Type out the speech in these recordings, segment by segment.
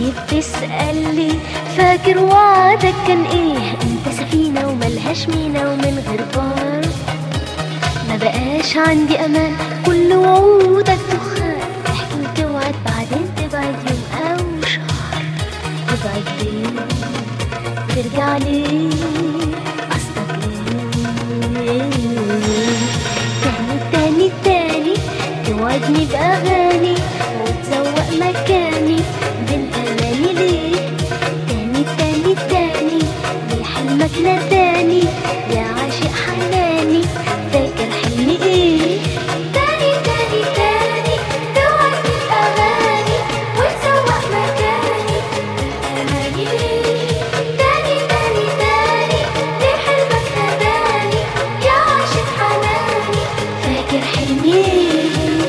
تاني بتسألي فاكر وعدك كان ايه انت سفينة وملهاش مينا ومن غير بار ما بقاش عندي امان كل وعودك دخان تحكي وتوعد بعدين تبعد يوم او شهر تبعد ليه ترجع ليه قصدك ايه تاني تاني تاني توعدني بأغاني وتزوق مكاني بين أماني ليه تاني تاني تاني ليه حلمك ناداني يا عاشق حناني فاكر حلمي ايه تاني تاني تاني توعدني بأغاني وتزوق مكاني أماني ليه تاني تاني تاني ليه حلمك ناداني يا عاشق حناني فاكر حلمي ايه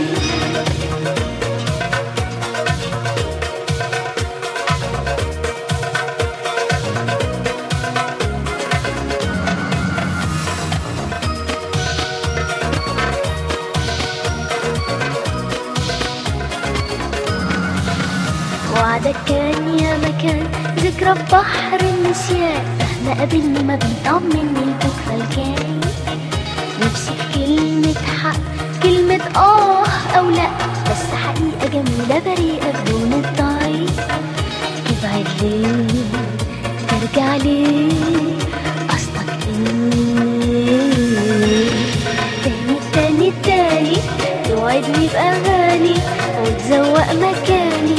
وعدك كان يا مكان ذكرى بحر النسيان مهما قابلني ما بيطمني البكرة الجاي نفسي في كلمة حق كلمة آه أو لأ بس حقيقة جميلة بريئة بدون الضعيف تبعد ليه ترجع ليه قصدك ايه تاني تاني تاني توعدني بأغاني وتزوق مكاني